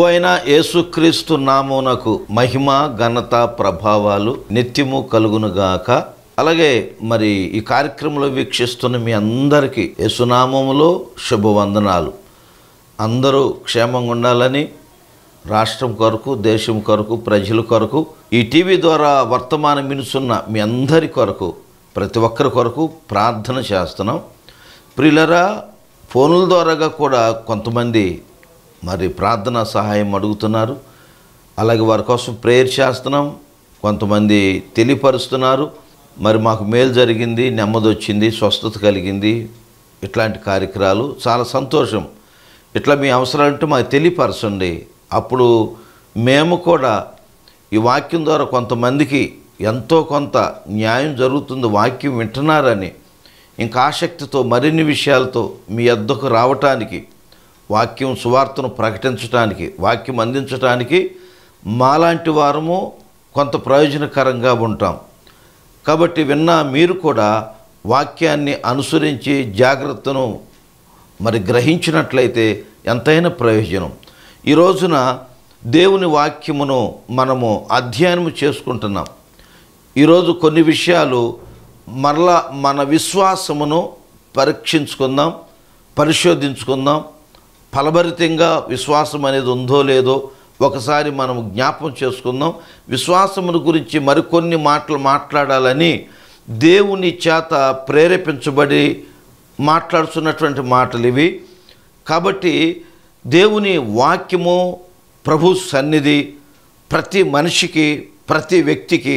ప్రభు అయిన యేసుక్రీస్తు నామునకు మహిమ ఘనత ప్రభావాలు నిత్యము కలుగునుగాక అలాగే మరి ఈ కార్యక్రమంలో వీక్షిస్తున్న మీ అందరికీ యేసునామములో శుభవందనాలు అందరూ క్షేమంగా ఉండాలని రాష్ట్రం కొరకు దేశం కొరకు ప్రజల కొరకు ఈ టీవీ ద్వారా వర్తమానం వినుచున్న మీ అందరి కొరకు ప్రతి ఒక్కరి కొరకు ప్రార్థన చేస్తున్నాం ప్రియులరా ఫోనుల ద్వారాగా కూడా కొంతమంది మరి ప్రార్థన సహాయం అడుగుతున్నారు అలాగే వారి కోసం ప్రేయర్ చేస్తున్నాం కొంతమంది తెలియపరుస్తున్నారు మరి మాకు మేలు జరిగింది నెమ్మది వచ్చింది స్వస్థత కలిగింది ఇట్లాంటి కార్యక్రమాలు చాలా సంతోషం ఇట్లా మీ అవసరాలంటే మాకు తెలియపరచండి అప్పుడు మేము కూడా ఈ వాక్యం ద్వారా కొంతమందికి ఎంతో కొంత న్యాయం జరుగుతుంది వాక్యం వింటున్నారని ఇంకా ఆసక్తితో మరిన్ని విషయాలతో మీ వద్దకు రావటానికి వాక్యం సువార్తను ప్రకటించడానికి వాక్యం అందించడానికి మాలాంటి వారము కొంత ప్రయోజనకరంగా ఉంటాం కాబట్టి విన్న మీరు కూడా వాక్యాన్ని అనుసరించి జాగ్రత్తను మరి గ్రహించినట్లయితే ఎంతైనా ప్రయోజనం ఈ రోజున దేవుని వాక్యమును మనము అధ్యయనం చేసుకుంటున్నాం ఈరోజు కొన్ని విషయాలు మరలా మన విశ్వాసమును పరీక్షించుకుందాం పరిశోధించుకుందాం ఫలభరితంగా విశ్వాసం అనేది ఉందో లేదో ఒకసారి మనం జ్ఞాపం చేసుకుందాం విశ్వాసమును గురించి మరికొన్ని మాటలు మాట్లాడాలని దేవుని చేత ప్రేరేపించబడి మాట్లాడుతున్నటువంటి మాటలు ఇవి కాబట్టి దేవుని వాక్యము ప్రభు సన్నిధి ప్రతి మనిషికి ప్రతి వ్యక్తికి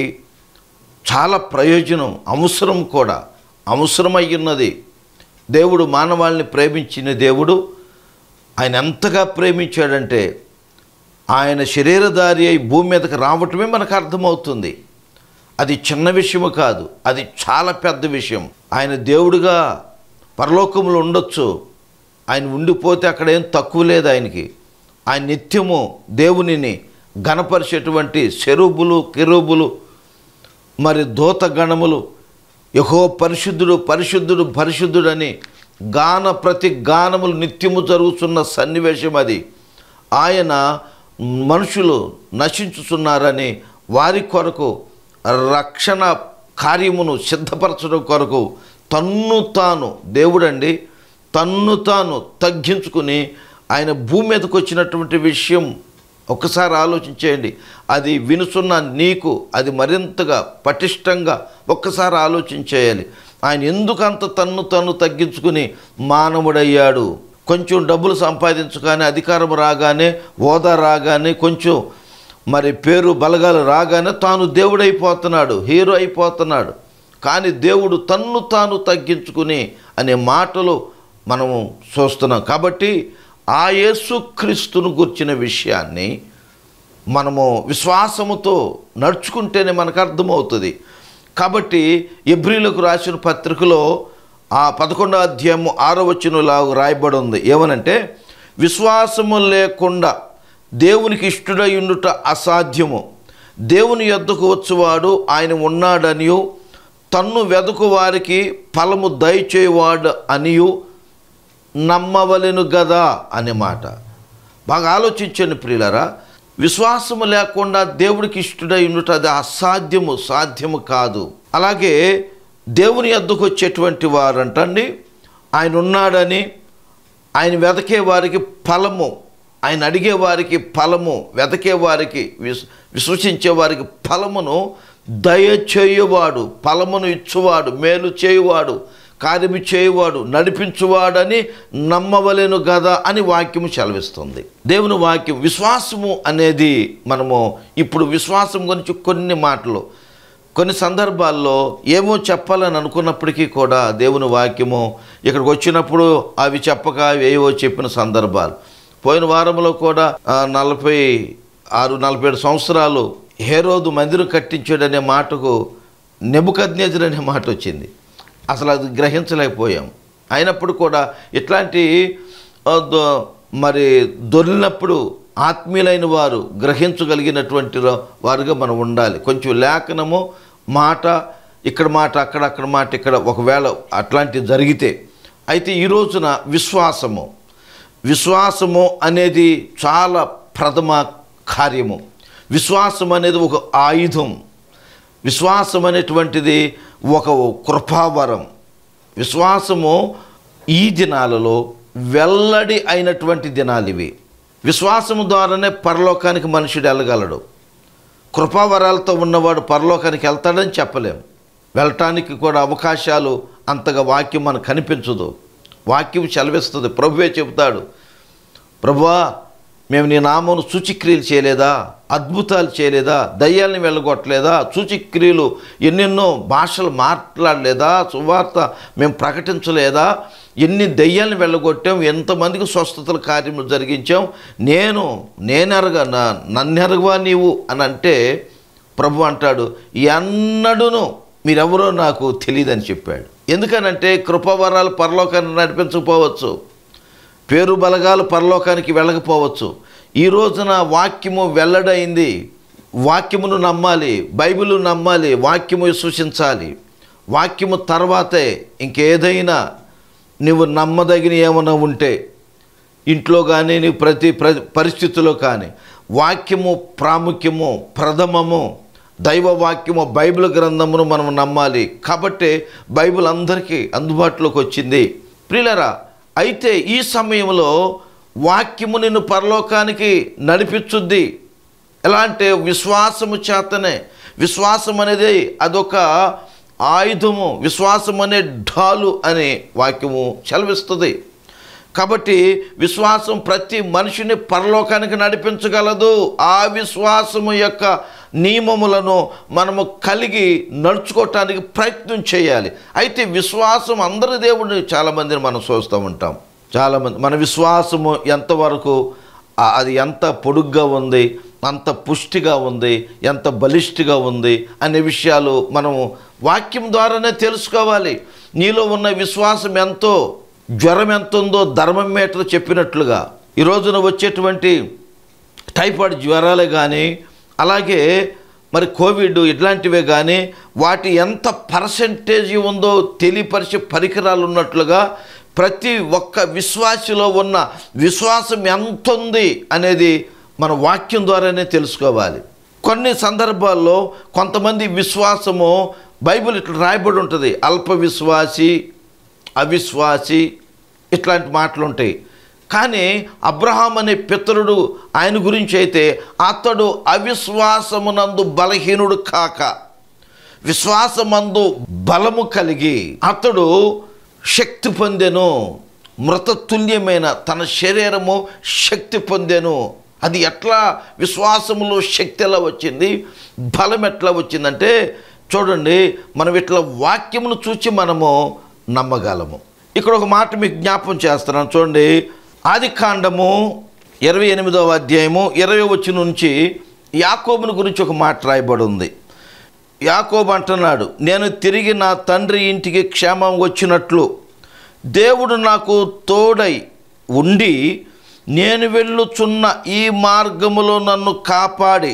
చాలా ప్రయోజనం అవసరం కూడా అవసరమై ఉన్నది దేవుడు మానవాళిని ప్రేమించిన దేవుడు ఆయన ఎంతగా ప్రేమించాడంటే ఆయన శరీరధారి అయి భూమి మీదకి రావటమే మనకు అర్థమవుతుంది అది చిన్న విషయము కాదు అది చాలా పెద్ద విషయం ఆయన దేవుడుగా పరలోకంలో ఉండొచ్చు ఆయన ఉండిపోతే అక్కడ ఏం తక్కువ లేదు ఆయనకి ఆయన నిత్యము దేవునిని గణపరిచేటువంటి శరూబులు కెరూబులు మరి దూత గణములు యహో పరిశుద్ధుడు పరిశుద్ధుడు పరిశుద్ధుడని గాన ప్రతి గానములు నిత్యము జరుగుతున్న సన్నివేశం అది ఆయన మనుషులు నశించుతున్నారని వారి కొరకు రక్షణ కార్యమును సిద్ధపరచడం కొరకు తన్ను తాను దేవుడండి తన్ను తాను తగ్గించుకుని ఆయన భూమి మీదకి వచ్చినటువంటి విషయం ఒకసారి ఆలోచించేయండి అది వినుసున్న నీకు అది మరింతగా పటిష్టంగా ఒక్కసారి ఆలోచించేయాలి ఆయన ఎందుకంత తన్ను తన్ను తగ్గించుకుని మానవుడయ్యాడు కొంచెం డబ్బులు సంపాదించగానే అధికారం రాగానే హోదా రాగానే కొంచెం మరి పేరు బలగాలు రాగానే తాను దేవుడైపోతున్నాడు హీరో అయిపోతున్నాడు కానీ దేవుడు తన్ను తాను తగ్గించుకుని అనే మాటలు మనము చూస్తున్నాం కాబట్టి ఆ యేసుక్రీస్తును గుర్చిన విషయాన్ని మనము విశ్వాసముతో నడుచుకుంటేనే మనకు అర్థమవుతుంది కాబట్టి ఎబ్రిలకు రాసిన పత్రికలో ఆ పదకొండో అధ్యాయము ఆరో వచనంలా రాయబడి ఉంది ఏమనంటే విశ్వాసము లేకుండా దేవునికి ఇష్టడై ఉండుట అసాధ్యము దేవుని యొద్దకు వచ్చువాడు ఆయన ఉన్నాడనియు తన్ను వెదకు వారికి ఫలము దయచేవాడు అనియు నమ్మవలెను గదా అనే మాట బాగా ఆలోచించండి ప్రియులరా విశ్వాసము లేకుండా దేవుడికి ఇష్టడై ఉండుట అది అసాధ్యము సాధ్యము కాదు అలాగే దేవుని ఎద్దుకు వచ్చేటువంటి వారంటండి ఆయన ఉన్నాడని ఆయన వెతకే వారికి ఫలము ఆయన అడిగే వారికి ఫలము వెతకే వారికి విశ్ విశ్వసించే వారికి ఫలమును దయచేయువాడు ఫలమును ఇచ్చువాడు మేలు చేయువాడు కార్యము చేయువాడు నడిపించువాడని నమ్మవలేను గదా అని వాక్యము సెలవిస్తుంది దేవుని వాక్యం విశ్వాసము అనేది మనము ఇప్పుడు విశ్వాసం గురించి కొన్ని మాటలు కొన్ని సందర్భాల్లో ఏమో చెప్పాలని అనుకున్నప్పటికీ కూడా దేవుని వాక్యము ఇక్కడికి వచ్చినప్పుడు అవి చెప్పక ఏవో చెప్పిన సందర్భాలు పోయిన వారంలో కూడా ఆ, నలభై ఆరు నలభై ఏడు సంవత్సరాలు హేరోదు మందిరం కట్టించాడనే మాటకు నెబుకద్నేజర్ అనే మాట వచ్చింది అసలు అది గ్రహించలేకపోయాం అయినప్పుడు కూడా ఇట్లాంటి ఆ, దో- మరి దొరికినప్పుడు ఆత్మీయులైన వారు గ్రహించగలిగినటువంటి రా- వారుగా మనం ఉండాలి కొంచెం లేఖనము మాట ఇక్కడ మాట అక్కడ అక్కడ మాట ఇక్కడ ఒకవేళ అట్లాంటివి జరిగితే అయితే ఈ రోజున విశ్వాసము విశ్వాసము అనేది చాలా ప్రథమ కార్యము విశ్వాసం అనేది ఒక ఆయుధం విశ్వాసం అనేటువంటిది ఒక కృపావరం విశ్వాసము ఈ దినాలలో వెల్లడి అయినటువంటి దినాలు ఇవి విశ్వాసము ద్వారానే పరలోకానికి మనుషుడు వెళ్ళగలడు కృపావరాలతో ఉన్నవాడు పరలోకానికి వెళ్తాడని చెప్పలేం వెళ్ళటానికి కూడా అవకాశాలు అంతగా వాక్యం మనకు కనిపించదు వాక్యం సెలవిస్తుంది ప్రభువే చెబుతాడు ప్రభువా మేము నీ నామను సూచిక్రియలు చేయలేదా అద్భుతాలు చేయలేదా దయ్యాల్ని వెళ్ళగొట్టలేదా సూచిక్రియలు ఎన్నెన్నో భాషలు మాట్లాడలేదా సువార్త మేము ప్రకటించలేదా ఎన్ని దయ్యాలను వెళ్ళగొట్టాం ఎంతమందికి స్వస్థతల కార్యములు జరిగించాం నేను నేనెరగా నా నన్నెరగవా నీవు అని అంటే ప్రభు అంటాడు ఎన్నడూను మీరెవరో నాకు తెలియదని చెప్పాడు ఎందుకనంటే కృపవరాలు పరలోకాన్ని నడిపించకపోవచ్చు పేరు బలగాలు పరలోకానికి వెళ్ళకపోవచ్చు ఈ రోజున వాక్యము వెల్లడైంది వాక్యమును నమ్మాలి బైబిల్ నమ్మాలి వాక్యము విశ్వసించాలి వాక్యము తర్వాతే ఇంకేదైనా నువ్వు నమ్మదగిన ఏమైనా ఉంటే ఇంట్లో కానీ నీ ప్రతి ప్ర పరిస్థితిలో కానీ వాక్యము ప్రాముఖ్యము ప్రథమము దైవ వాక్యము బైబిల్ గ్రంథమును మనం నమ్మాలి కాబట్టి బైబిల్ అందరికీ అందుబాటులోకి వచ్చింది ప్రియులరా అయితే ఈ సమయంలో వాక్యము నిన్ను పరలోకానికి నడిపించుద్ది ఎలా అంటే విశ్వాసము చేతనే విశ్వాసం అనేది అదొక ఆయుధము విశ్వాసం అనే ఢాలు అనే వాక్యము సెలవిస్తుంది కాబట్టి విశ్వాసం ప్రతి మనిషిని పరలోకానికి నడిపించగలదు ఆ విశ్వాసము యొక్క నియమములను మనము కలిగి నడుచుకోవటానికి ప్రయత్నం చేయాలి అయితే విశ్వాసం అందరి దేవుడిని చాలామందిని మనం చూస్తూ ఉంటాం చాలామంది మన విశ్వాసము ఎంతవరకు ఆ- అది ఎంత పొడుగ్గా ఉంది అంత పుష్టిగా ఉంది ఎంత బలిష్ఠగా ఉంది అనే విషయాలు మనము వాక్యం ద్వారానే తెలుసుకోవాలి నీలో ఉన్న విశ్వాసం ఎంతో జ్వరం ఎంత ఉందో ధర్మమీటర్ చెప్పినట్లుగా ఈ రోజున వచ్చేటువంటి టైఫాయిడ్ జ్వరాలే కానీ అలాగే మరి కోవిడ్ ఇట్లాంటివే కానీ వాటి ఎంత పర్సంటేజ్ ఉందో తెలియపరిచే పరికరాలు ఉన్నట్లుగా ప్రతి ఒక్క విశ్వాసిలో ఉన్న విశ్వాసం ఎంత ఉంది అనేది మన వాక్యం ద్వారానే తెలుసుకోవాలి కొన్ని సందర్భాల్లో కొంతమంది విశ్వాసము బైబిల్ ఇట్లా రాయబడి ఉంటుంది అల్ప విశ్వాసి అవిశ్వాసి ఇట్లాంటి మాటలు ఉంటాయి కానీ అబ్రహాం అనే పితరుడు ఆయన గురించి అయితే అతడు అవిశ్వాసమునందు బలహీనుడు కాక విశ్వాసమందు బలము కలిగి అతడు శక్తి పొందెను మృతతుల్యమైన తన శరీరము శక్తి పొందెను అది ఎట్లా విశ్వాసములో శక్తి ఎలా వచ్చింది బలం ఎట్లా వచ్చిందంటే చూడండి మనం ఇట్లా వాక్యమును చూచి మనము నమ్మగలము ఇక్కడ ఒక మాట మీకు జ్ఞాపం చేస్తున్నాను చూడండి ఆది కాండము ఇరవై ఎనిమిదవ అధ్యాయము ఇరవై వచ్చి నుంచి యాకోబుని గురించి ఒక మాట రాయబడి ఉంది యాకోబు అంటున్నాడు నేను తిరిగి నా తండ్రి ఇంటికి క్షేమం వచ్చినట్లు దేవుడు నాకు తోడై ఉండి నేను వెళ్ళుచున్న ఈ మార్గములో నన్ను కాపాడి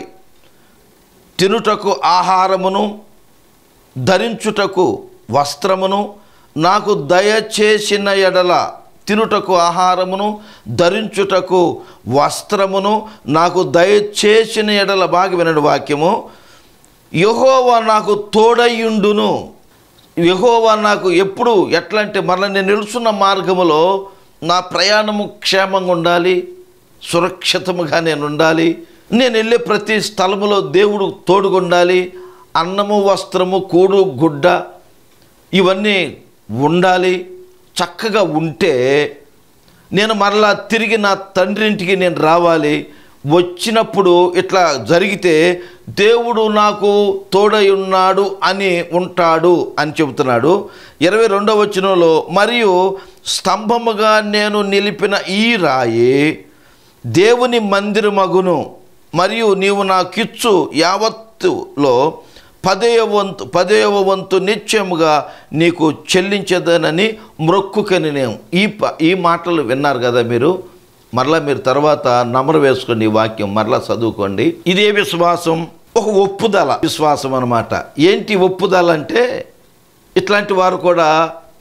తినుటకు ఆహారమును ధరించుటకు వస్త్రమును నాకు దయచేసిన ఎడల తినుటకు ఆహారమును ధరించుటకు వస్త్రమును నాకు దయచేసిన ఎడల బాగా వినడు వాక్యము యహోవా నాకు తోడయ్యుండును యహోవా నాకు ఎప్పుడు ఎట్లా అంటే మరలా నేను నిలుచున్న మార్గములో నా ప్రయాణము క్షేమంగా ఉండాలి సురక్షితముగా నేను ఉండాలి నేను వెళ్ళే ప్రతి స్థలములో దేవుడు తోడుగుండాలి అన్నము వస్త్రము కూడు గుడ్డ ఇవన్నీ ఉండాలి చక్కగా ఉంటే నేను మరలా తిరిగి నా తండ్రి ఇంటికి నేను రావాలి వచ్చినప్పుడు ఇట్లా జరిగితే దేవుడు నాకు తోడై ఉన్నాడు అని ఉంటాడు అని చెబుతున్నాడు ఇరవై రెండవ వచనంలో మరియు స్తంభముగా నేను నిలిపిన ఈ రాయి దేవుని మందిరమగును మరియు నీవు నాకిచ్చు యావత్తులో పదేవ వంతు పదేవ వంతు నిత్యముగా నీకు చెల్లించదనని మ్రొక్కుకని నేను ఈ ప ఈ మాటలు విన్నారు కదా మీరు మరలా మీరు తర్వాత నమరు వేసుకోండి ఈ వాక్యం మరలా చదువుకోండి ఇదే విశ్వాసం ఒక ఒప్పుదల విశ్వాసం అన్నమాట ఏంటి ఒప్పుదల అంటే ఇట్లాంటి వారు కూడా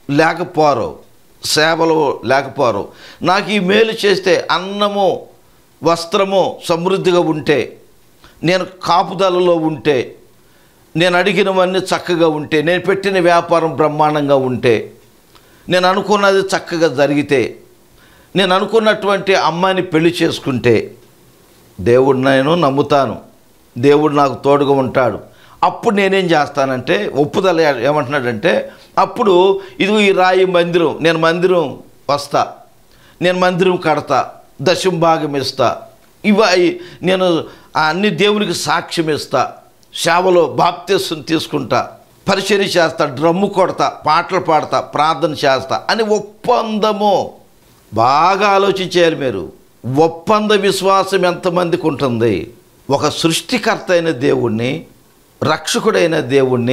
లేకపోరు సేవలు లేకపోరు నాకు ఈ మేలు చేస్తే అన్నము వస్త్రము సమృద్ధిగా ఉంటే నేను కాపుదలలో ఉంటే నేను అడిగినవన్నీ చక్కగా ఉంటే నేను పెట్టిన వ్యాపారం బ్రహ్మాండంగా ఉంటే నేను అనుకున్నది చక్కగా జరిగితే నేను అనుకున్నటువంటి అమ్మాయిని పెళ్లి చేసుకుంటే దేవుడు నేను నమ్ముతాను దేవుడు నాకు తోడుగా ఉంటాడు అప్పుడు నేనేం చేస్తానంటే ఒప్పుదల ఏమంటున్నాడంటే అప్పుడు ఇది ఈ రాయి మందిరం నేను మందిరం వస్తా నేను మందిరం కడతా దశం భాగం ఇస్తా ఇవి నేను ఆ అన్ని దేవునికి సాక్ష్యం ఇస్తా సేవలో బాప్తీసం తీసుకుంటా పరిచర్య చేస్తా డ్రమ్ము కొడతా పాటలు పాడతా ప్రార్థన చేస్తా అని ఒప్పందము బాగా ఆలోచించారు మీరు ఒప్పంద విశ్వాసం ఎంతమందికి ఉంటుంది ఒక సృష్టికర్త అయిన దేవుణ్ణి రక్షకుడైన దేవుణ్ణి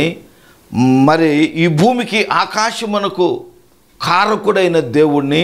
మరి ఈ భూమికి ఆకాశమునకు కారకుడైన దేవుణ్ణి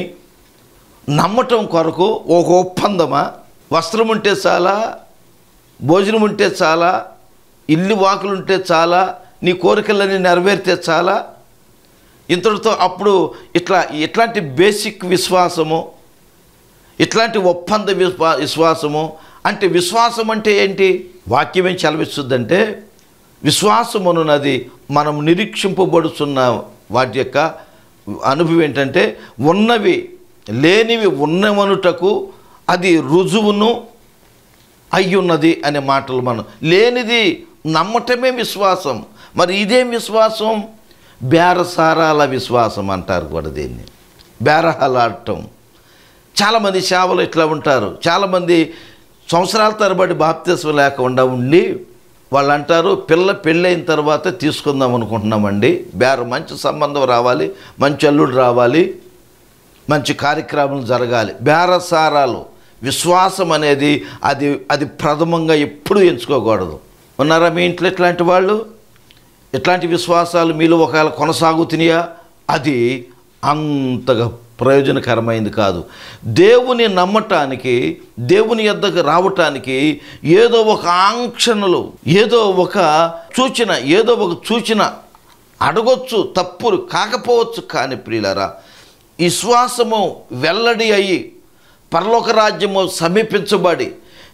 నమ్మటం కొరకు ఒక ఒప్పందమా వస్త్రం ఉంటే చాలా భోజనం ఉంటే చాలా ఇల్లు వాకులు ఉంటే చాలా నీ కోరికలన్నీ నెరవేరితే చాలా ఇంతటితో అప్పుడు ఇట్లా ఇట్లాంటి బేసిక్ విశ్వాసము ఇట్లాంటి ఒప్పంద విశ్వా విశ్వాసము అంటే విశ్వాసం అంటే ఏంటి వాక్యం ఏం చలవిస్తుందంటే విశ్వాసమునున్నది మనం నిరీక్షింపబడుతున్న వాటి యొక్క అనుభవం ఏంటంటే ఉన్నవి లేనివి ఉన్నవనుటకు అది రుజువును అయ్యున్నది అనే మాటలు మనం లేనిది నమ్మటమే విశ్వాసం మరి ఇదేం విశ్వాసం బేరసారాల విశ్వాసం అంటారు కూడా దీన్ని బేరహలాడటం చాలామంది సేవలు ఇట్లా ఉంటారు చాలామంది సంవత్సరాల తరబడి బాప్తిస్వం లేకుండా ఉండి వాళ్ళు అంటారు పిల్ల పెళ్ళైన తర్వాత తీసుకుందాం అనుకుంటున్నామండి బేర మంచి సంబంధం రావాలి మంచి అల్లుడు రావాలి మంచి కార్యక్రమాలు జరగాలి బేరసారాలు విశ్వాసం అనేది అది అది ప్రథమంగా ఎప్పుడూ ఎంచుకోకూడదు ఉన్నారా మీ ఇంట్లో ఇట్లాంటి వాళ్ళు ఇట్లాంటి విశ్వాసాలు మీలో ఒకవేళ కొనసాగుతున్నాయా అది అంతగా ప్రయోజనకరమైంది కాదు దేవుని నమ్మటానికి దేవుని యొద్దకు రావటానికి ఏదో ఒక ఆంక్షణలు ఏదో ఒక సూచన ఏదో ఒక సూచన అడగొచ్చు తప్పులు కాకపోవచ్చు కానీ ప్రియులరా విశ్వాసము వెల్లడి అయ్యి పరలోక రాజ్యము సమీపించబడి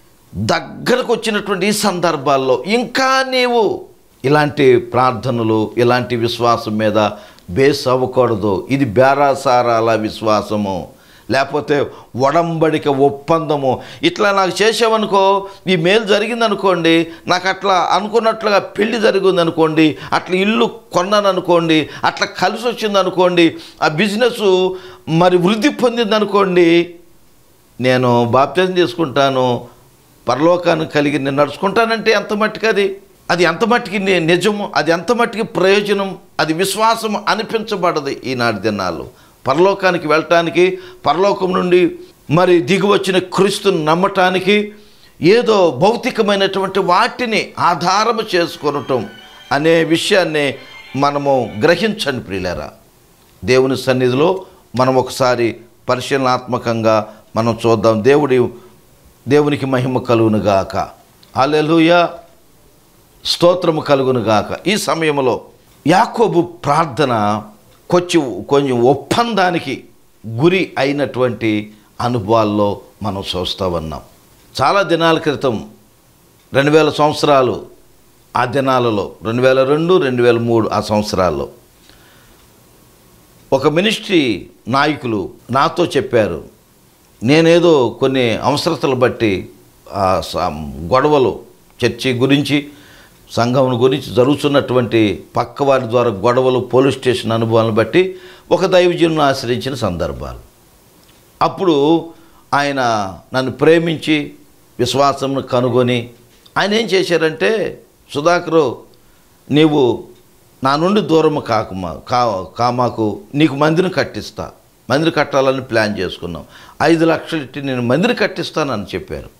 దగ్గరకు వచ్చినటువంటి ఈ సందర్భాల్లో ఇంకా నీవు ఇలాంటి ప్రార్థనలు ఇలాంటి విశ్వాసం మీద బేస్ అవ్వకూడదు ఇది బేరాసారాల విశ్వాసము లేకపోతే ఒడంబడిక ఒప్పందము ఇట్లా నాకు చేసావనుకో ఈ మేలు జరిగిందనుకోండి నాకు అట్లా అనుకున్నట్లుగా పెళ్లి జరిగిందనుకోండి అట్లా ఇల్లు కొన్నాను అనుకోండి అట్లా కలిసి వచ్చిందనుకోండి ఆ బిజినెస్ మరి వృద్ధి పొందిందనుకోండి నేను బాప్తిజం తీసుకుంటాను పరలోకాన్ని కలిగి నేను నడుచుకుంటానంటే ఎంత మట్టుకు అది అది ఎంత మట్టుకి ని- నిజము అది ఎంత మట్టుకి ప్రయోజనం అది విశ్వాసం అనిపించబడదు ఈనాటి దినాలు పరలోకానికి వెళ్ళటానికి పరలోకం నుండి మరి దిగి వచ్చిన క్రీస్తుని నమ్మటానికి ఏదో భౌతికమైనటువంటి వాటిని ఆధారము చేసుకొనటం అనే విషయాన్ని మనము గ్రహించండి ప్రియులరా దేవుని సన్నిధిలో మనం ఒకసారి పరిశీలనాత్మకంగా మనం చూద్దాం దేవుడి దేవునికి మహిమ కలుగును గాక అలెలుయ స్తోత్రము కలుగును గాక ఈ సమయంలో యాకోబు ప్రార్థన కొంచెం కొంచెం ఒప్పందానికి గురి అయినటువంటి అనుభవాల్లో మనం చూస్తూ ఉన్నాం చాలా దినాల క్రితం రెండు వేల సంవత్సరాలు ఆ దినాలలో రెండు వేల రెండు రెండు వేల మూడు ఆ సంవత్సరాల్లో ఒక మినిస్ట్రీ నాయకులు నాతో చెప్పారు నేనేదో కొన్ని అవసరతలు బట్టి ఆ స- గొడవలు చర్చి గురించి సంఘం గురించి జరుగుతున్నటువంటి పక్కవారి ద్వారా గొడవలు పోలీస్ స్టేషన్ అనుభవాలను బట్టి ఒక దైవజనును ఆశ్రయించిన సందర్భాలు అప్పుడు ఆయన నన్ను ప్రేమించి విశ్వాసంను కనుగొని ఆయన ఏం చేశారంటే సుధాకరు నీవు నా నుండి దూరం కాకుమా కా కామాకు నీకు మందిరం కట్టిస్తా మందిరం కట్టాలని ప్లాన్ చేసుకున్నాం ఐదు లక్షలు ఇట్టి నేను మందిరం కట్టిస్తానని చెప్పారు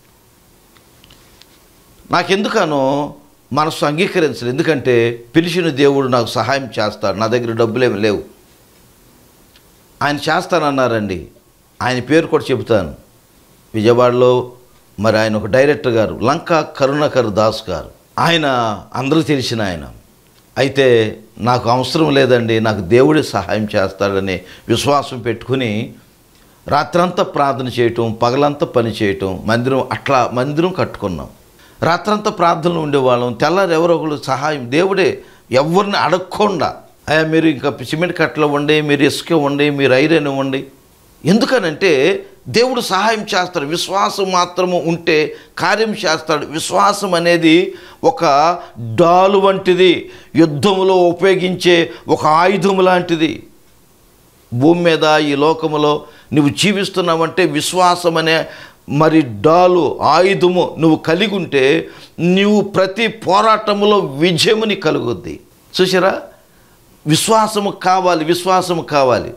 నాకెందుకనో మనసు అంగీకరించలేదు ఎందుకంటే పిలిచిన దేవుడు నాకు సహాయం చేస్తాడు నా దగ్గర డబ్బులేమి లేవు ఆయన చేస్తానన్నారండి ఆయన పేరు కూడా చెబుతాను విజయవాడలో మరి ఆయన ఒక డైరెక్టర్ గారు లంకా కరుణాకర్ దాస్ గారు ఆయన అందరూ తెలిసిన ఆయన అయితే నాకు అవసరం లేదండి నాకు దేవుడే సహాయం చేస్తాడని విశ్వాసం పెట్టుకుని రాత్రంతా ప్రార్థన చేయటం పగలంతా పని చేయటం మందిరం అట్లా మందిరం కట్టుకున్నాం రాత్రంతా ప్రార్థనలు ఉండేవాళ్ళం తెల్లారు ఎవరో ఒకరు సహాయం దేవుడే ఎవరిని అడగకుండా అయ్యా మీరు ఇంకా సిమెంట్ కట్టలు ఇవ్వండి మీరు ఇసుక ఇవ్వండి మీరు ఐరన్ ఇవ్వండి ఎందుకనంటే దేవుడు సహాయం చేస్తాడు విశ్వాసం మాత్రము ఉంటే కార్యం చేస్తాడు విశ్వాసం అనేది ఒక డాలు వంటిది యుద్ధంలో ఉపయోగించే ఒక ఆయుధం లాంటిది భూమి మీద ఈ లోకములో నువ్వు జీవిస్తున్నావంటే విశ్వాసం అనే మరి డాలు ఆయుధము నువ్వు కలిగి ఉంటే నువ్వు ప్రతి పోరాటంలో విజయముని కలుగుద్ది చూసారా విశ్వాసము కావాలి విశ్వాసము కావాలి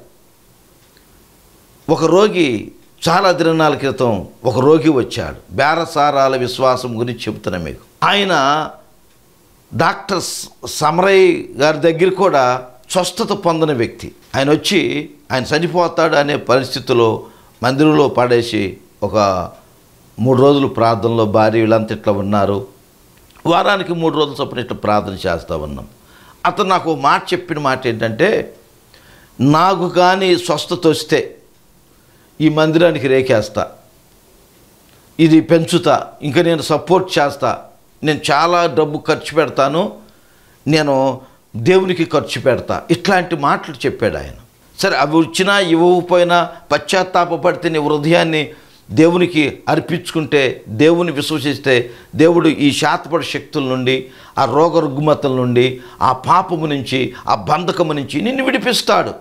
ఒక రోగి చాలా దినాల క్రితం ఒక రోగి వచ్చాడు బేరసారాల విశ్వాసం గురించి చెబుతున్నా మీకు ఆయన డాక్టర్ స- సమరయ్య గారి దగ్గర కూడా స్వస్థత పొందిన వ్యక్తి ఆయన వచ్చి ఆయన చనిపోతాడు అనే పరిస్థితిలో మందిరంలో పడేసి ఒక మూడు రోజులు ప్రార్థనలో భార్య వీళ్ళంతా ఇట్లా ఉన్నారు వారానికి మూడు రోజులు చొప్పున ఇట్లా ప్రార్థన చేస్తూ ఉన్నాం అతను నాకు ఓ మాట చెప్పిన మాట ఏంటంటే నాకు కానీ స్వస్థత వస్తే ఈ మందిరానికి రేకేస్తా ఇది పెంచుతా ఇంకా నేను సపోర్ట్ చేస్తా నేను చాలా డబ్బు ఖర్చు పెడతాను నేను దేవునికి ఖర్చు పెడతా ఇట్లాంటి మాటలు చెప్పాడు ఆయన సరే అవి వచ్చినా ఇవ్వకపోయినా పశ్చాత్తాపడితే నీ హృదయాన్ని దేవునికి అర్పించుకుంటే దేవుని విశ్వసిస్తే దేవుడు ఈ శాతపడి శక్తుల నుండి ఆ రోగ రుగ్మతల నుండి ఆ పాపము నుంచి ఆ బంధకము నుంచి నిన్ను విడిపిస్తాడు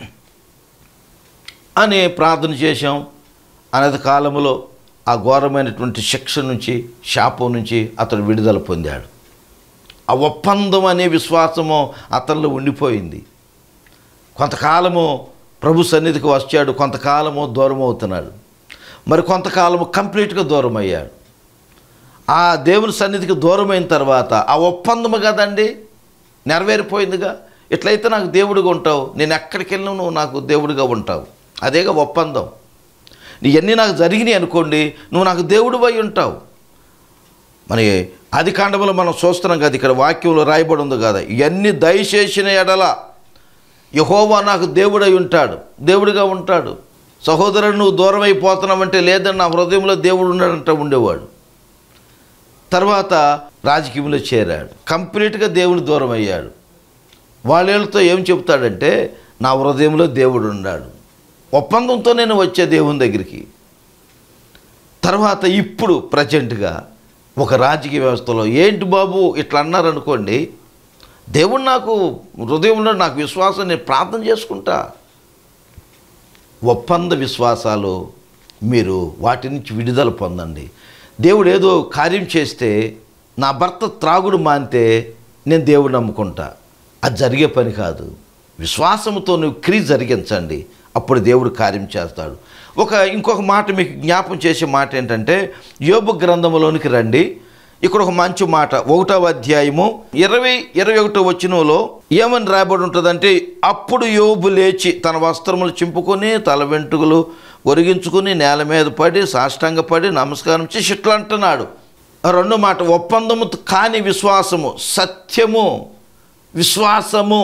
అని ప్రార్థన చేశాం అనతి కాలంలో ఆ ఘోరమైనటువంటి శిక్ష నుంచి శాపం నుంచి అతడు విడుదల పొందాడు ఆ ఒప్పందం అనే విశ్వాసము అతనిలో ఉండిపోయింది కొంతకాలము ప్రభు సన్నిధికి వచ్చాడు కొంతకాలము దూరం అవుతున్నాడు మరి కొంతకాలము కంప్లీట్గా దూరం అయ్యాడు ఆ దేవుని సన్నిధికి దూరం అయిన తర్వాత ఆ ఒప్పందము కదండి నెరవేరిపోయిందిగా ఇట్లయితే నాకు దేవుడిగా ఉంటావు నేను ఎక్కడికి వెళ్ళినా నువ్వు నాకు దేవుడిగా ఉంటావు అదేగా ఒప్పందం ఇవన్నీ నాకు జరిగినాయి అనుకోండి నువ్వు నాకు దేవుడు అయి ఉంటావు మరి ఆది కాండములో మనం చూస్తున్నాం కదా ఇక్కడ వాక్యంలో రాయబడి ఉంది కదా ఇవన్నీ దయచేసిన ఎడల యహోవా నాకు దేవుడై ఉంటాడు దేవుడిగా ఉంటాడు సహోదరుడు నువ్వు దూరం అయిపోతున్నావంటే లేదని నా హృదయంలో దేవుడు ఉన్నాడంట ఉండేవాడు తర్వాత రాజకీయంలో చేరాడు కంప్లీట్గా దేవుని దూరం అయ్యాడు వాళ్ళతో ఏం చెప్తాడంటే నా హృదయంలో దేవుడు ఉన్నాడు ఒప్పందంతో నేను వచ్చే దేవుని దగ్గరికి తర్వాత ఇప్పుడు ప్రజెంట్గా ఒక రాజకీయ వ్యవస్థలో ఏంటి బాబు ఇట్లా అన్నారనుకోండి దేవుడు నాకు హృదయంలో నాకు విశ్వాసం నేను ప్రార్థన చేసుకుంటా ఒప్పంద విశ్వాసాలు మీరు వాటి నుంచి విడుదల పొందండి దేవుడు ఏదో కార్యం చేస్తే నా భర్త త్రాగుడు మానితే నేను దేవుడు నమ్ముకుంటా అది జరిగే పని కాదు విశ్వాసంతో నువ్వు క్రియ జరిగించండి అప్పుడు దేవుడు కార్యం చేస్తాడు ఒక ఇంకొక మాట మీకు జ్ఞాపం చేసే మాట ఏంటంటే యోబు గ్రంథంలోనికి రండి ఇక్కడ ఒక మంచి మాట ఒకటవ అధ్యాయము ఇరవై ఇరవై ఒకటో వచ్చినలో ఏమని రాయబడి ఉంటుందంటే అప్పుడు యోబు లేచి తన వస్త్రములు చింపుకొని తల వెంట్రుకలు ఒరిగించుకుని నేల మీద పడి సాష్టాంగపడి నమస్కారం చేసి ఇట్లా అంటున్నాడు ఆ రెండో మాట ఒప్పందము కాని విశ్వాసము సత్యము విశ్వాసము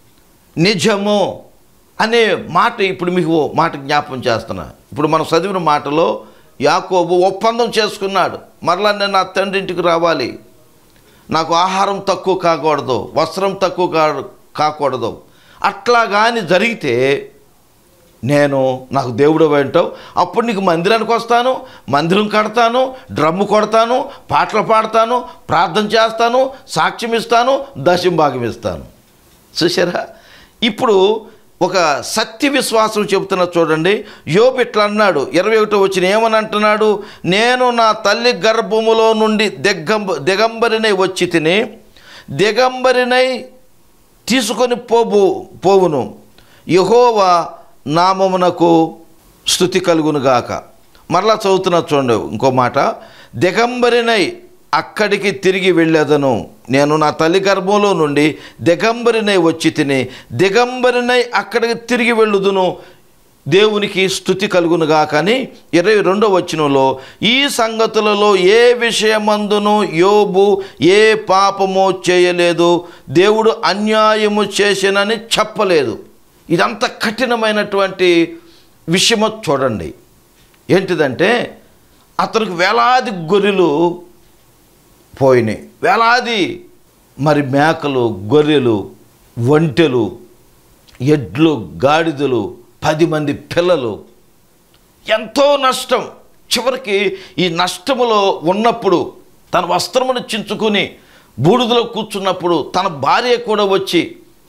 నిజము అనే మాట ఇప్పుడు మీకు ఓ మాట జ్ఞాపం చేస్తున్నా ఇప్పుడు మనం చదివిన మాటలో యాకోబు ఒప్పందం చేసుకున్నాడు మరలా నేను నా తండ్రి ఇంటికి రావాలి నాకు ఆహారం తక్కువ కాకూడదు వస్త్రం తక్కువ కా కాకూడదు అట్లా కానీ జరిగితే నేను నాకు దేవుడు అంటావు అప్పుడు నీకు మందిరానికి వస్తాను మందిరం కడతాను డ్రమ్ము కొడతాను పాటలు పాడతాను ప్రార్థన చేస్తాను సాక్ష్యం ఇస్తాను దశం భాగం ఇస్తాను చూసారా ఇప్పుడు ఒక సత్య విశ్వాసం చెబుతున్నా చూడండి యోబు ఇట్లా అన్నాడు ఇరవై ఒకటో వచ్చిన ఏమని అంటున్నాడు నేను నా తల్లి గర్భములో నుండి దిగంబ దిగంబరినై వచ్చి తిని దిగంబరినై తీసుకొని పోబు పోవును యహోవా నామమునకు స్థుతి కలుగునుగాక మరలా చదువుతున్నా చూడండి ఇంకో మాట దిగంబరినై అక్కడికి తిరిగి వెళ్ళేదను నేను నా తల్లి గర్భంలో నుండి దిగంబరినై వచ్చి తిని దిగంబరినై అక్కడికి తిరిగి వెళ్ళుదును దేవునికి స్థుతి కలుగునుగా కానీ ఇరవై రెండో వచనంలో ఈ సంగతులలో ఏ విషయమందును యోబు ఏ పాపము చేయలేదు దేవుడు అన్యాయము చేసినని చెప్పలేదు ఇదంత కఠినమైనటువంటి విషయమో చూడండి ఏంటిదంటే అతనికి వేలాది గొర్రెలు పోయినాయి వేలాది మరి మేకలు గొర్రెలు ఒంటెలు ఎడ్లు గాడిదలు పది మంది పిల్లలు ఎంతో నష్టం చివరికి ఈ నష్టములో ఉన్నప్పుడు తన వస్త్రమును చించుకుని బూడిదలో కూర్చున్నప్పుడు తన భార్య కూడా వచ్చి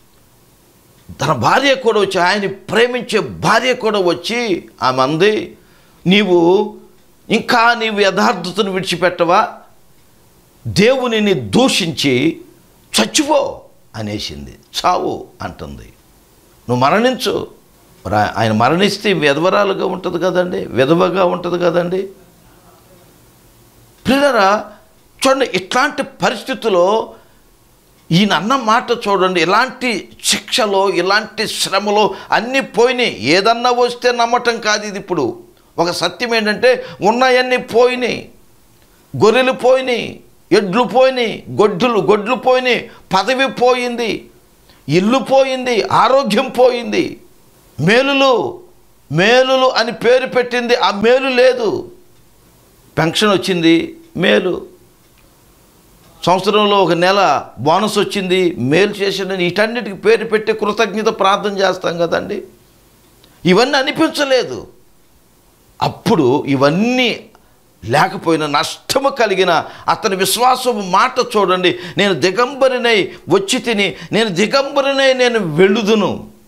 తన భార్య కూడా వచ్చి ఆయన ప్రేమించే భార్య కూడా వచ్చి ఆమె అంది నీవు ఇంకా నీవు యథార్థతను విడిచిపెట్టవా దేవునిని దూషించి చచ్చిపో అనేసింది చావు అంటుంది నువ్వు మరణించు మరి ఆ- ఆయన మరణిస్తే విధవరాలుగా ఉంటుంది కదండి విధవగా ఉంటుంది కదండి ప్రియులరా చూడండి ఇట్లాంటి పరిస్థితుల్లో ఈయన అన్న మాట చూడండి ఇలాంటి శిక్షలో ఇలాంటి శ్రమలో అన్నీ పోయినాయి ఏదన్నా వస్తే నమ్మటం కాదు ఇది ఇప్పుడు ఒక సత్యం ఏంటంటే ఉన్నాయన్నీ పోయినాయి గొర్రెలు పోయినాయి ఎడ్లు పోయినాయి గొడ్డులు గొడ్లు పోయినాయి పదవి పోయింది ఇల్లు పోయింది ఆరోగ్యం పోయింది మేలులు మేలులు అని పేరు పెట్టింది ఆ మేలు లేదు పెన్షన్ వచ్చింది మేలు సంవత్సరంలో ఒక నెల బోనస్ వచ్చింది మేలు చేసిన వీటన్నిటికి పేరు పెట్టి కృతజ్ఞత ప్రార్థన చేస్తాం కదండి ఇవన్నీ అనిపించలేదు అప్పుడు ఇవన్నీ లేకపోయినా నష్టము కలిగిన అతని విశ్వాసము మాట చూడండి నేను దిగంబరినై వచ్చి తిని నేను దిగంబరినై నేను వెళ్ళుదును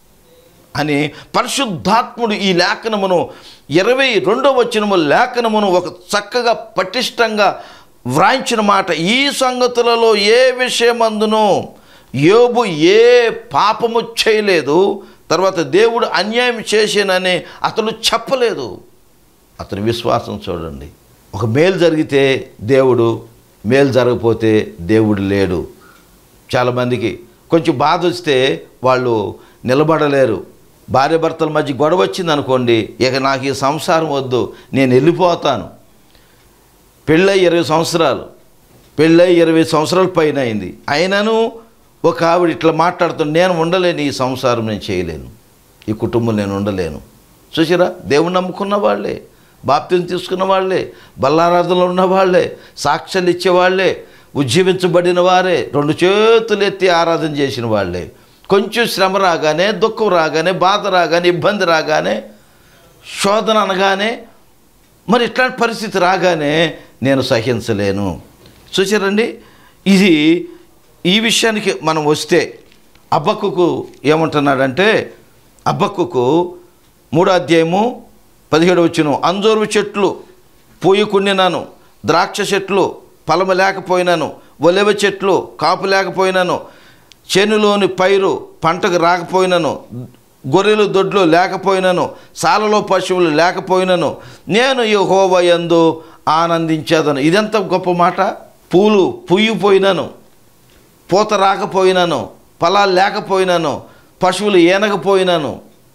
అని పరిశుద్ధాత్ముడు ఈ లేఖనమును ఇరవై రెండవ వచనము లేఖనమును ఒక చక్కగా పటిష్టంగా వ్రాయించిన మాట ఈ సంగతులలో ఏ విషయమందును యోబు ఏ పాపము చేయలేదు తర్వాత దేవుడు అన్యాయం చేసేనని అతడు చెప్పలేదు అతని విశ్వాసం చూడండి ఒక మేలు జరిగితే దేవుడు మేలు జరగకపోతే దేవుడు లేడు చాలామందికి కొంచెం బాధ వస్తే వాళ్ళు నిలబడలేరు భార్య భర్తల మధ్య గొడవ వచ్చింది అనుకోండి ఇక నాకు ఈ సంసారం వద్దు నేను వెళ్ళిపోతాను పెళ్ళై ఇరవై సంవత్సరాలు పెళ్ళై ఇరవై సంవత్సరాల పైన అయింది అయినను ఒక ఆవిడ ఇట్లా మాట్లాడుతుంది నేను ఉండలేను ఈ సంసారం నేను చేయలేను ఈ కుటుంబం నేను ఉండలేను చూసారా దేవుని నమ్ముకున్న వాళ్ళే బాప్తిని తీసుకున్న వాళ్ళే బల్లారాధనలో ఉన్న వాళ్ళే సాక్ష్యాలు ఇచ్చేవాళ్ళే ఉజ్జీవించబడిన వారే రెండు చేతులు ఎత్తి ఆరాధన చేసిన వాళ్ళే కొంచెం శ్రమ రాగానే దుఃఖం రాగానే బాధ రాగానే ఇబ్బంది రాగానే శోధన అనగానే మరి ఇట్లాంటి పరిస్థితి రాగానే నేను సహించలేను చూసారండి ఇది ఈ విషయానికి మనం వస్తే అబ్బక్కుకు ఏమంటున్నాడంటే అబ్బక్కుకు మూడో అధ్యాయము పదిహేడు వచ్చును అంజూరు చెట్లు పూయకుండినాను ద్రాక్ష చెట్లు ఫలము లేకపోయినాను ఒలెవ చెట్లు కాపు లేకపోయినాను చేనులోని పైరు పంటకు రాకపోయినను గొర్రెలు దొడ్లు లేకపోయినను సాలలో పశువులు లేకపోయినను నేను యెహోవా యందు ఆనందించేదను ఇదెంత గొప్ప మాట పూలు పుయ్యిపోయినను పూత రాకపోయినను ఫలాలు లేకపోయినను పశువులు ఏనకపోయినను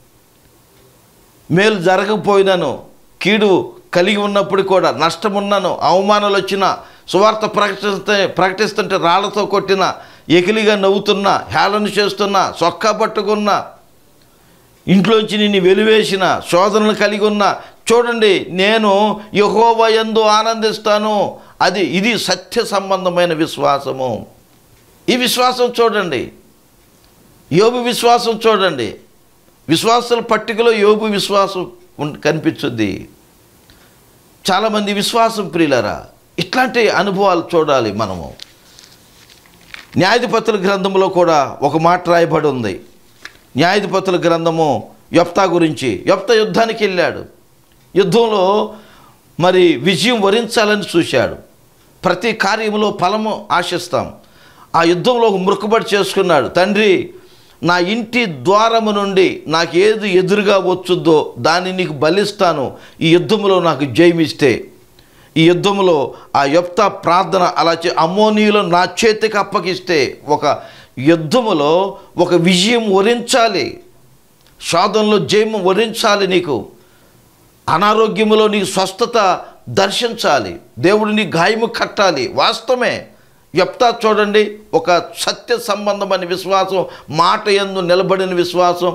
మేలు జరగకపోయినను కీడు కలిగి ఉన్నప్పుడు కూడా నష్టం ఉన్నను అవమానాలు వచ్చిన సువార్త ప్రకటిస్తే ప్రకటిస్తుంటే రాళ్లతో కొట్టిన ఎకిలిగా నవ్వుతున్నా హేళన చేస్తున్నా సొక్కా పట్టుకున్నా ఇంట్లోంచి నిన్ను వెలివేసిన శోధనలు కలిగి ఉన్న చూడండి నేను యహోవ యందు ఆనందిస్తాను అది ఇది సత్య సంబంధమైన విశ్వాసము ఈ విశ్వాసం చూడండి యోబు విశ్వాసం చూడండి విశ్వాసాల పట్టికలో యోబు విశ్వాసం ఉన్- కనిపించుద్ది చాలామంది విశ్వాసం ప్రియులరా ఇట్లాంటి అనుభవాలు చూడాలి మనము న్యాయాధిపతుల గ్రంథంలో కూడా ఒక మాట రాయబడి ఉంది న్యాయాధిపతుల గ్రంథము యొప్తా గురించి యొప్త యుద్ధానికి వెళ్ళాడు యుద్ధంలో మరి విజయం వరించాలని చూశాడు ప్రతి కార్యంలో ఫలము ఆశిస్తాం ఆ యుద్ధంలో ఒక మృక్కుబడి చేసుకున్నాడు తండ్రి నా ఇంటి ద్వారము నుండి నాకు ఏది ఎదురుగా వచ్చుద్దో దాన్ని నీకు బలిస్తాను ఈ యుద్ధంలో నాకు జయమిస్తే ఈ యుద్ధంలో ఆ యొప్త ప్రార్థన అలా చే అమ్మోనీయులు నా చేతికి అప్పగిస్తే ఒక యుద్ధములో ఒక విజయం వరించాలి శోధనలో జయం వరించాలి నీకు అనారోగ్యములో నీకు స్వస్థత దర్శించాలి దేవుడు నీ గాయము కట్టాలి వాస్తవమే చెప్తా చూడండి ఒక సత్య సంబంధమైన విశ్వాసం మాట ఎందు నిలబడిన విశ్వాసం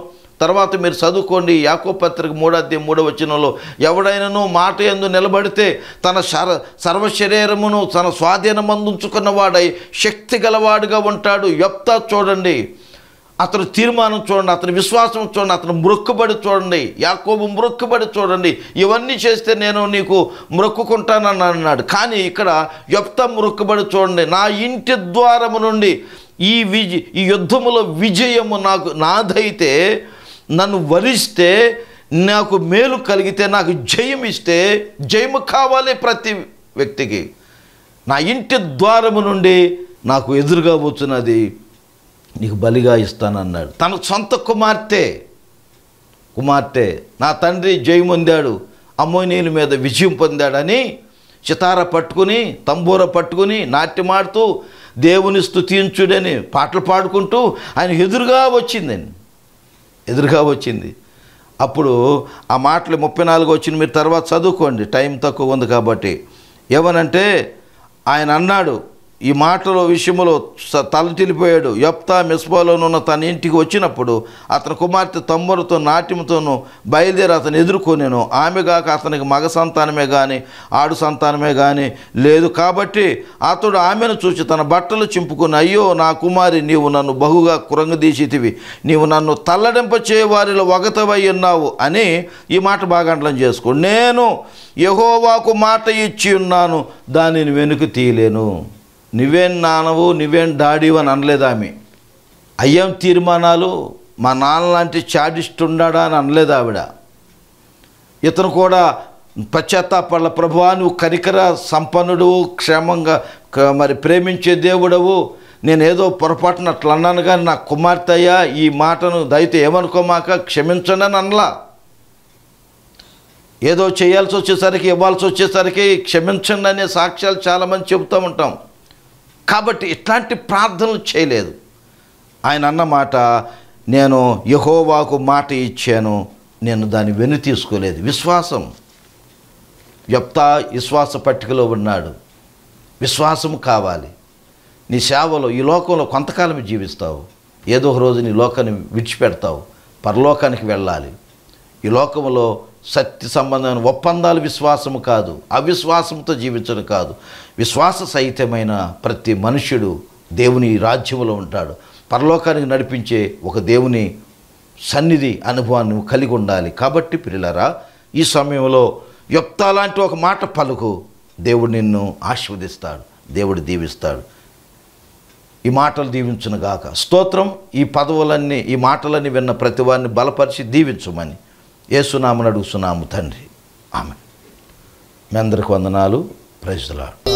తర్వాత మీరు చదువుకోండి యాకో పత్రిక మూడో అధ్యాయం మూడో వచనంలో ఎవడైనాను మాట ఎందు నిలబడితే తన శర సర్వ శరీరమును తన స్వాధీనమందుంచుకున్న వాడై శక్తి గలవాడుగా ఉంటాడు యొప్తా చూడండి అతను తీర్మానం చూడండి అతని విశ్వాసం చూడండి అతను మ్రొక్కుబడి చూడండి యాకోబు మ్రొక్కుబడి చూడండి ఇవన్నీ చేస్తే నేను నీకు మ్రొక్కుకుంటానని అన్నాడు కానీ ఇక్కడ యొప్త మ్రొక్కుబడి చూడండి నా ఇంటి ద్వారము నుండి ఈ విజ ఈ యుద్ధములో విజయము నాకు నాదైతే నన్ను వరిస్తే నాకు మేలు కలిగితే నాకు జయం ఇస్తే జయము కావాలి ప్రతి వ్యక్తికి నా ఇంటి ద్వారము నుండి నాకు ఎదురుగా వచ్చినది నీకు బలిగా ఇస్తానన్నాడు తన సొంత కుమార్తె కుమార్తె నా తండ్రి జయం పొందాడు అమ్మోనీల మీద విజయం పొందాడని చితార పట్టుకుని తంబూర పట్టుకుని నాట్యమాడుతూ దేవుని స్తుతించుడని పాటలు పాడుకుంటూ ఆయన ఎదురుగా వచ్చిందండి ఎదురుగా వచ్చింది అప్పుడు ఆ మాటలు ముప్పై నాలుగు వచ్చిన మీరు తర్వాత చదువుకోండి టైం తక్కువ ఉంది కాబట్టి ఏమనంటే ఆయన అన్నాడు ఈ మాటల విషయంలో స- తల తిలిపోయాడు యప్తా మిస్బాలోనున్న తన ఇంటికి వచ్చినప్పుడు అతని కుమార్తె తమ్ములతో నాట్యంతోనూ బయలుదేరి అతను ఎదుర్కొనేను ఆమె గాక అతనికి మగ సంతానమే కానీ ఆడు సంతానమే కానీ లేదు కాబట్టి అతడు ఆమెను చూసి తన బట్టలు చింపుకుని అయ్యో నా కుమారి నీవు నన్ను బహుగా కురంగదీసితివి నీవు నన్ను తల్లడింప వారిలో ఒకతవై ఉన్నావు అని ఈ మాట బాగంటలం చేసుకో నేను యహోవాకు మాట ఇచ్చి ఉన్నాను దానిని వెనుక తీయలేను నువ్వేం నానవు నువ్వేం డాడీవు అని అనలేదు ఆమె అయ్యాం తీర్మానాలు మా నాన్న లాంటి చాడిస్ట్ ఉన్నాడా అని అనలేదు ఆవిడ ఇతను కూడా పశ్చాత్తాపడల ప్రభువా నువ్వు కనికర సంపన్నుడు క్షేమంగా క- మరి ప్రేమించే దేవుడవు నేను ఏదో పొరపాటున అట్లా అన్నాను కానీ నా కుమార్తె అయ్యా ఈ మాటను దయతో ఏమనుకోమాక క్షమించండి అని అనలా ఏదో చేయాల్సి వచ్చేసరికి ఇవ్వాల్సి వచ్చేసరికి క్షమించండి అనే సాక్ష్యాలు చాలామంది చెబుతూ ఉంటాం కాబట్టి ఇట్లాంటి ప్రార్థనలు చేయలేదు ఆయన అన్న మాట నేను యహోవాకు మాట ఇచ్చాను నేను దాన్ని వెను తీసుకోలేదు విశ్వాసం యప్తా విశ్వాస పట్టికలో ఉన్నాడు విశ్వాసం కావాలి నీ సేవలో ఈ లోకంలో కొంతకాలం జీవిస్తావు ఏదో ఒక రోజు నీ లోకాన్ని విడిచిపెడతావు పరలోకానికి వెళ్ళాలి ఈ లోకంలో సత్య సంబంధమైన ఒప్పందాలు విశ్వాసము కాదు అవిశ్వాసంతో జీవించడం కాదు విశ్వాస సహితమైన ప్రతి మనుష్యుడు దేవుని రాజ్యంలో ఉంటాడు పరలోకానికి నడిపించే ఒక దేవుని సన్నిధి అనుభవాన్ని నువ్వు కలిగి ఉండాలి కాబట్టి పిల్లలారా ఈ సమయంలో యొప్తా లాంటి ఒక మాట పలుకు దేవుడు నిన్ను ఆశీర్వదిస్తాడు దేవుడు దీవిస్తాడు ఈ మాటలు దీవించును గాక స్తోత్రం ఈ పదవులన్నీ ఈ మాటలన్నీ విన్న ప్రతి వారిని బలపరిచి దీవించుమని ఏసునామని అడుగుతున్నాము తండ్రి ఆమె మీ అందరికి వందనాలు ప్రజలాడు